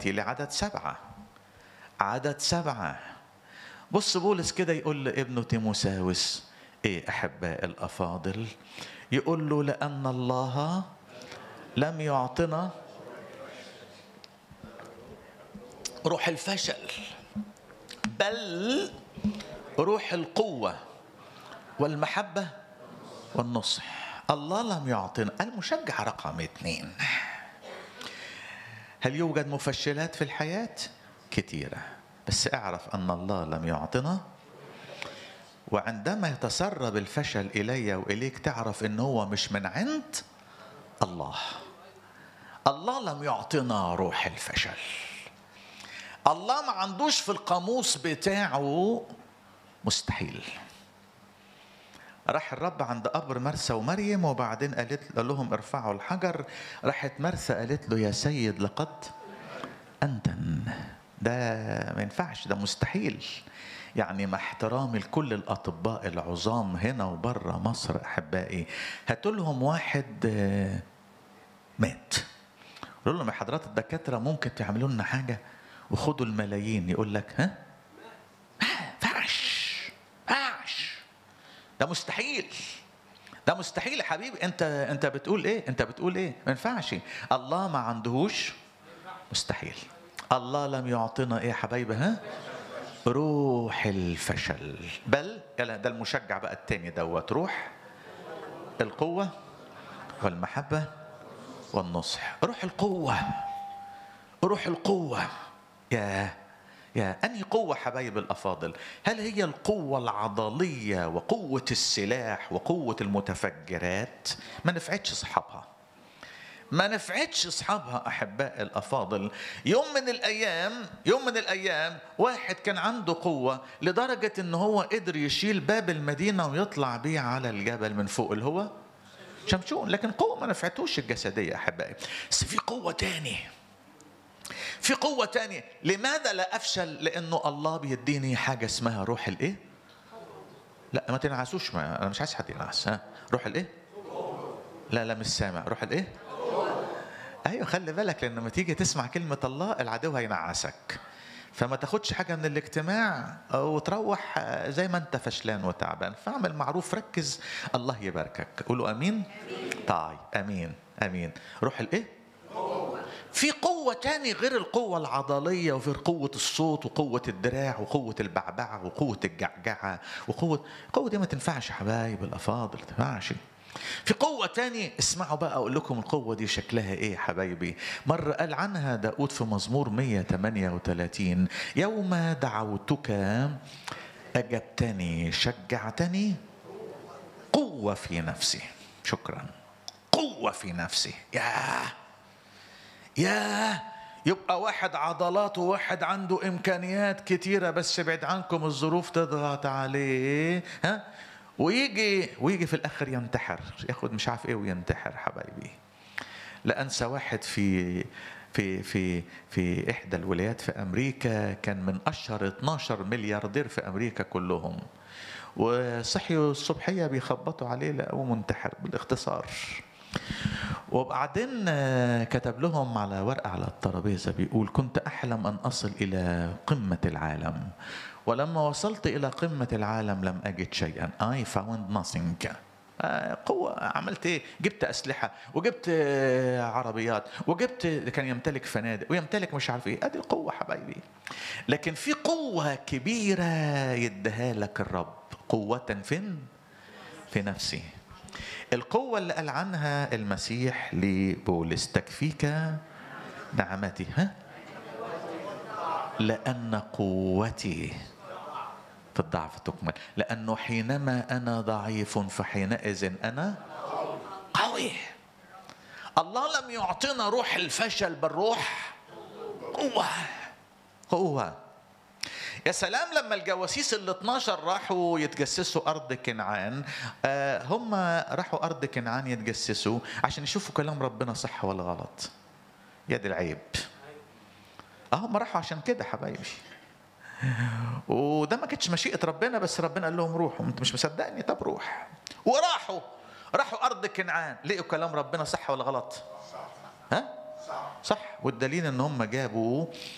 ناتي لعدد سبعة عدد سبعة بص بولس كده يقول لابنه تيموساوس ايه احباء الافاضل يقول له لان الله لم يعطنا روح الفشل بل روح القوه والمحبه والنصح الله لم يعطنا المشجع رقم اثنين هل يوجد مفشلات في الحياه كثيره بس اعرف ان الله لم يعطنا وعندما يتسرب الفشل الي واليك تعرف ان هو مش من عند الله الله لم يعطنا روح الفشل الله ما عندوش في القاموس بتاعه مستحيل راح الرب عند قبر مرسى ومريم وبعدين قالت قال لهم ارفعوا الحجر راحت مرسى قالت له يا سيد لقد انتن ده ما ينفعش ده مستحيل يعني مع احترامي لكل الاطباء العظام هنا وبره مصر احبائي هاتوا لهم واحد مات قولوا لهم يا حضرات الدكاتره ممكن تعملوا لنا حاجه وخدوا الملايين يقول لك ها فعش فعش ده مستحيل ده مستحيل يا حبيبي انت انت بتقول ايه انت بتقول ايه ما ينفعش الله ما عندهوش مستحيل الله لم يعطنا ايه يا حبايبي ها روح الفشل بل يلا ده المشجع بقى التاني دوت روح القوة والمحبة والنصح روح القوة روح القوة يا يا أنهي قوة حبايب الأفاضل هل هي القوة العضلية وقوة السلاح وقوة المتفجرات ما نفعتش أصحابها ما نفعتش اصحابها احباء الافاضل يوم من الايام يوم من الايام واحد كان عنده قوه لدرجه ان هو قدر يشيل باب المدينه ويطلع بيه على الجبل من فوق اللي هو شمشون لكن قوه ما نفعتوش الجسديه احبائي بس في قوه تاني في قوه تانية لماذا لا افشل لانه الله بيديني حاجه اسمها روح الايه لا ما تنعسوش ما انا مش عايز حد ينعس ها روح الايه لا لا مش سامع روح الايه ايوه خلي بالك لان لما تيجي تسمع كلمه الله العدو هينعسك فما تاخدش حاجه من الاجتماع وتروح زي ما انت فشلان وتعبان فاعمل معروف ركز الله يباركك قولوا امين طيب امين امين روح الايه في قوة تاني غير القوة العضلية وفي قوة الصوت وقوة الدراع وقوة البعبعة وقوة الجعجعة وقوة القوة دي ما تنفعش يا حبايب الأفاضل ما تنفعش في قوة تاني اسمعوا بقى أقول لكم القوة دي شكلها إيه حبايبي مرة قال عنها داود في مزمور 138 يوم دعوتك أجبتني شجعتني قوة في نفسي شكرا قوة في نفسي يا يا يبقى واحد عضلات وواحد عنده إمكانيات كتيرة بس بعد عنكم الظروف تضغط عليه ها ويجي ويجي في الاخر ينتحر ياخد مش عارف ايه وينتحر حبايبي لا انسى واحد في في في في احدى الولايات في امريكا كان من اشهر 12 ملياردير في امريكا كلهم وصحيوا الصبحيه بيخبطوا عليه لقوه منتحر بالاختصار وبعدين كتب لهم على ورقه على الترابيزه بيقول كنت احلم ان اصل الى قمه العالم ولما وصلت إلى قمة العالم لم أجد شيئا I found nothing قوة عملت إيه؟ جبت أسلحة وجبت عربيات وجبت كان يمتلك فنادق ويمتلك مش عارف إيه أدي القوة حبايبي لكن في قوة كبيرة يديها لك الرب قوة فين؟ في نفسي القوة اللي قال عنها المسيح لبولس تكفيك نعمتي ها؟ لأن قوتي في الضعف تكمل لأنه حينما أنا ضعيف فحينئذ أنا قوي الله لم يعطينا روح الفشل بالروح قوة قوة يا سلام لما الجواسيس ال 12 راحوا يتجسسوا ارض كنعان آه هم راحوا ارض كنعان يتجسسوا عشان يشوفوا كلام ربنا صح ولا غلط يا دي العيب اه هم راحوا عشان كده حبايبي وده ما كانتش مشيئه ربنا بس ربنا قال لهم روحوا انت مش مصدقني طب روح وراحوا راحوا ارض كنعان لقوا كلام ربنا صح ولا غلط ها صح والدليل ان هم جابوا